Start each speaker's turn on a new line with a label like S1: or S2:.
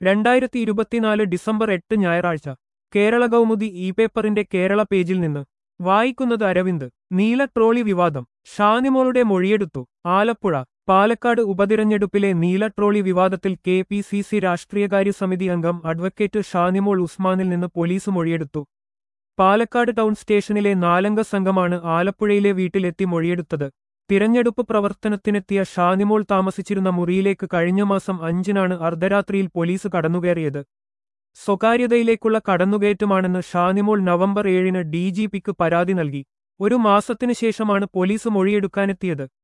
S1: രണ്ടായിരത്തി ഇരുപത്തിനാല് ഡിസംബർ എട്ട് ഞായറാഴ്ച കേരള കൗമുദി ഇ പേപ്പറിന്റെ കേരള പേജിൽ നിന്ന് വായിക്കുന്നത് അരവിന്ദ് നീല ട്രോളി വിവാദം ഷാനിമോളുടെ മൊഴിയെടുത്തു ആലപ്പുഴ പാലക്കാട് ഉപതിരഞ്ഞെടുപ്പിലെ നീല ട്രോളി വിവാദത്തിൽ കെ പി സി സി രാഷ്ട്രീയകാര്യ സമിതി അംഗം അഡ്വക്കേറ്റ് ഷാനിമോൾ ഉസ്മാനിൽ നിന്ന് പോലീസ് മൊഴിയെടുത്തു പാലക്കാട് ടൗൺ സ്റ്റേഷനിലെ നാലംഗ സംഘമാണ് ആലപ്പുഴയിലെ വീട്ടിലെത്തി മൊഴിയെടുത്തത് തിരഞ്ഞെടുപ്പ് പ്രവർത്തനത്തിനെത്തിയ ഷാനിമോൾ താമസിച്ചിരുന്ന മുറിയിലേക്ക് കഴിഞ്ഞ മാസം അഞ്ചിനാണ് അർദ്ധരാത്രിയിൽ പോലീസ് കടന്നുകയറിയത് സ്വകാര്യതയിലേക്കുള്ള കടന്നുകയറ്റമാണെന്ന് ഷാനിമോൾ നവംബർ ഏഴിന് ഡിജിപിക്ക് പരാതി നൽകി ഒരു മാസത്തിനു ശേഷമാണ് പോലീസ് മൊഴിയെടുക്കാനെത്തിയത്